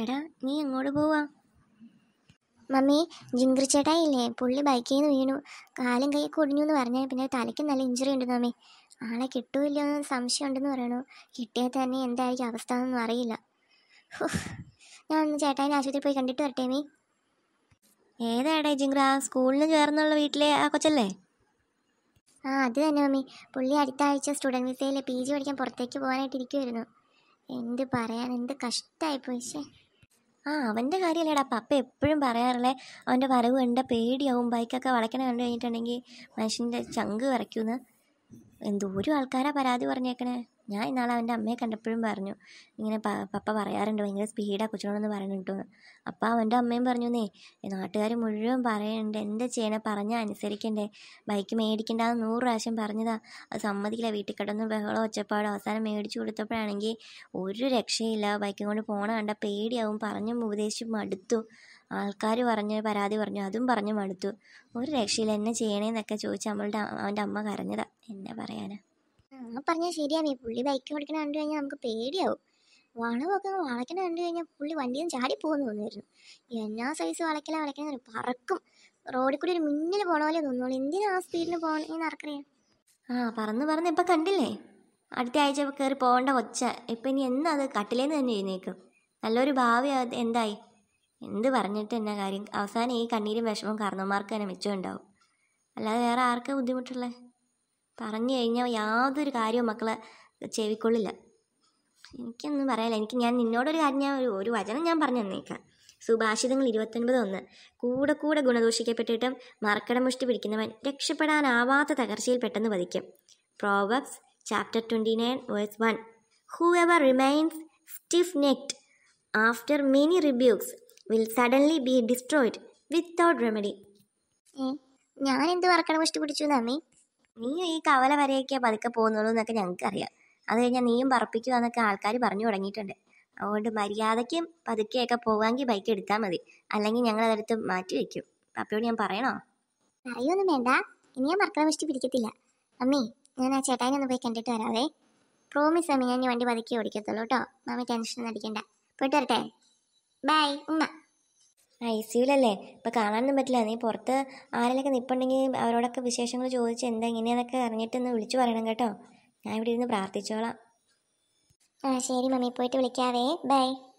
എടാ നീ എങ്ങോട്ട് പോവാ മമ്മി ജിങ്കർ ചേട്ടായില്ലേ പുള്ളി ബൈക്കിൽ നിന്ന് വീണു കാലും കൈ ഒടിഞ്ഞു എന്ന് പറഞ്ഞാൽ പിന്നെ തലയ്ക്ക് നല്ല ഇഞ്ചുറി ഉണ്ട് മമ്മി ആളെ കിട്ടൂല്ലോ എന്ന് സംശയം ഉണ്ടെന്ന് പറയണു കിട്ടിയാൽ തന്നെ എന്തായിരിക്കും അവസ്ഥ എന്നൊന്നും അറിയില്ല ഹോ, ഞാൻ ഒന്ന് ചേട്ടായിനെ ആശുപത്രിയിൽ പോയി കണ്ടിട്ട് വരട്ടെ മീ ഏതാടാ ജിങ്കർ ആ സ്കൂളിൽ ചേർന്നുള്ള വീട്ടിലെ ആ കൊച്ചല്ലേ ആ അത് തന്നെ മമ്മി പുള്ളി അടുത്ത ആഴ്ച സ്റ്റുഡൻറ് വിസയിൽ പി ജി പഠിക്കാൻ പുറത്തേക്ക് പോകാനായിട്ട് ഇരിക്കുമായിരുന്നു എന്ത് പറയാൻ എന്ത് കഷ്ടമായിപ്പോയി ശേ ആ അവൻ്റെ കാര്യമല്ലേടാ പപ്പ എപ്പോഴും പറയാറില്ലേ അവൻ്റെ വരവ് കണ്ട പേടിയാവും ബൈക്കൊക്കെ വളയ്ക്കണ കണ്ടു കഴിഞ്ഞിട്ടുണ്ടെങ്കിൽ മനുഷ്യൻ്റെ ചങ്ക് വിറയ്ക്കുമെന്ന് എന്തോരം ആൾക്കാരാ പരാതി പറഞ്ഞേക്കണേ ഞാൻ ഇന്നാളെ അവൻ്റെ അമ്മയെ കണ്ടപ്പോഴും പറഞ്ഞു ഇങ്ങനെ പ- പപ്പ പറയാറുണ്ട് ഭയങ്കര സ്പീഡാ കൊച്ചിനോടൊന്ന് പറഞ്ഞിട്ടു അപ്പോൾ അവൻ്റെ അമ്മയും പറഞ്ഞു എന്നേ നാട്ടുകാർ മുഴുവൻ പറയുന്നുണ്ട് എന്താ ചെയ്യണേ പറഞ്ഞാൽ അനുസരിക്കണ്ടേ ബൈക്ക് മേടിക്കണ്ടെന്ന് നൂറ് പ്രാവശ്യം പറഞ്ഞതാ അത് സമ്മതിക്കില്ല വീട്ടിൽ കിടന്ന് ബഹളം ഒച്ചപ്പാടും അവസാനം മേടിച്ചു കൊടുത്തപ്പോഴാണെങ്കിൽ ഒരു രക്ഷയില്ല ബൈക്കും കൊണ്ട് പോണ കണ്ട പേടിയാവും പറഞ്ഞും ഉപദേശിച്ചും മടുത്തു ആൾക്കാർ പറഞ്ഞ് പരാതി പറഞ്ഞു അതും പറഞ്ഞു മടുത്തു ഒരു രക്ഷയില്ല എന്നെ ചെയ്യണേന്നൊക്കെ ചോദിച്ച് നമ്മളുടെ അവൻ്റെ അമ്മ കരഞ്ഞതാ എന്നെ പറയാനാ ആ പറഞ്ഞാൽ ശരിയാമേ പുള്ളി ബൈക്ക് ഓടിക്കണ കണ്ടു കഴിഞ്ഞാൽ നമുക്ക് പേടിയാവും വളവൊക്കെ അങ്ങ് വളയ്ക്കണ കണ്ടു കഴിഞ്ഞാൽ പുള്ളി വണ്ടിയിൽ നിന്ന് ചാടി പോകുന്നു തോന്നുമായിരുന്നു എന്നാ സൈസ് വളയ്ക്കല വളയ്ക്കണ പറക്കും റോഡിൽ കൂടി ഒരു മിന്നൽ പോണ പോലെ തോന്നുള്ളൂ എന്തിനാ ആ സ്പീഡിന് പോകണമെന്ന് ആർക്കറിയാം ആ പറന്ന് പറന്ന് ഇപ്പം കണ്ടില്ലേ അടുത്ത ആഴ്ച കയറി പോകേണ്ട ഒച്ച ഇപ്പം ഇനി എന്നാ അത് കട്ടിലേന്ന് തന്നെ എഴുന്നേക്കും നല്ലൊരു ഭാവി അത് എന്തായി എന്ത് പറഞ്ഞിട്ട് എന്നാ കാര്യം അവസാനം ഈ കണ്ണീരും വിഷമവും കാരണവന്മാർക്ക് തന്നെ മിച്ചം ഉണ്ടാവും അല്ലാതെ വേറെ ആർക്കാ ബുദ്ധിമുട്ടുള്ളത് പറഞ്ഞു കഴിഞ്ഞാൽ യാതൊരു കാര്യവും മക്കളെ ചെവിക്കൊള്ളില്ല എനിക്കൊന്നും പറയാനില്ല എനിക്ക് ഞാൻ നിന്നോടൊരു കാര്യം ഞാൻ ഒരു ഒരു വചനം ഞാൻ പറഞ്ഞു തന്നേക്കാം സുഭാഷിതങ്ങൾ ഇരുപത്തൊൻപത് ഒന്ന് കൂടെ കൂടെ ഗുണദോഷിക്കപ്പെട്ടിട്ടും മറക്കടമുഷ്ടി പിടിക്കുന്നവൻ രക്ഷപ്പെടാനാവാത്ത തകർച്ചയിൽ പെട്ടെന്ന് പതിക്കും Proverbs chapter twenty nine verse one whoever remains stiff necked after many rebukes will suddenly be destroyed without remedy ഞാൻ എന്ത് മറക്കടമുഷ്ടി പിടിച്ചു നമ്മി നീ ഈ കവല വരെയൊക്കെ പതുക്കെ പോകുന്നുള്ളൂ എന്നൊക്കെ ഞങ്ങൾക്കറിയാം അത് കഴിഞ്ഞാൽ നീയും പറപ്പിക്കുക എന്നൊക്കെ ആൾക്കാർ പറഞ്ഞു തുടങ്ങിയിട്ടുണ്ട് അതുകൊണ്ട് മര്യാദയ്ക്ക് പതുക്കെയൊക്കെ പോകാമെങ്കിൽ ബൈക്ക് എടുത്താൽ മതി അല്ലെങ്കിൽ ഞങ്ങൾ അതെടുത്ത് മാറ്റി വെക്കും പപ്പയോട് ഞാൻ പറയണോ പറയൊന്നും വേണ്ട ഇനി ഞാൻ മറക്കാൻ വെച്ചിട്ട് പിടിക്കത്തില്ല അമ്മേ ഞാൻ ആ ചേട്ടായിനെ ഒന്ന് പോയി കണ്ടിട്ട് വരാവേ പ്രോമിസ് അമ്മ ഞാൻ ഈ വണ്ടി പതുക്കെ ഓടിക്കത്തുള്ളൂ കേട്ടോ മാമ ടെൻഷൻ അടിക്കണ്ട പോയിട്ട് വരട്ടെ ബൈ ഉമ്മ ഐ സിയിലല്ലേ ഇപ്പം കാണാനൊന്നും പറ്റില്ല നീ പുറത്ത് ആരെങ്കിലൊക്കെ നിൽപ്പുണ്ടെങ്കിൽ അവരോടൊക്കെ വിശേഷങ്ങൾ ചോദിച്ച് എന്താ ഇങ്ങനെയാന്നൊക്കെ അറിഞ്ഞിട്ടൊന്ന് വിളിച്ചു പറയണം കേട്ടോ ഞാൻ ഇവിടെ ഇരുന്ന് പ്രാർത്ഥിച്ചോളാം ആ ശരി മമ്മി പോയിട്ട് വിളിക്കാവേ ബൈ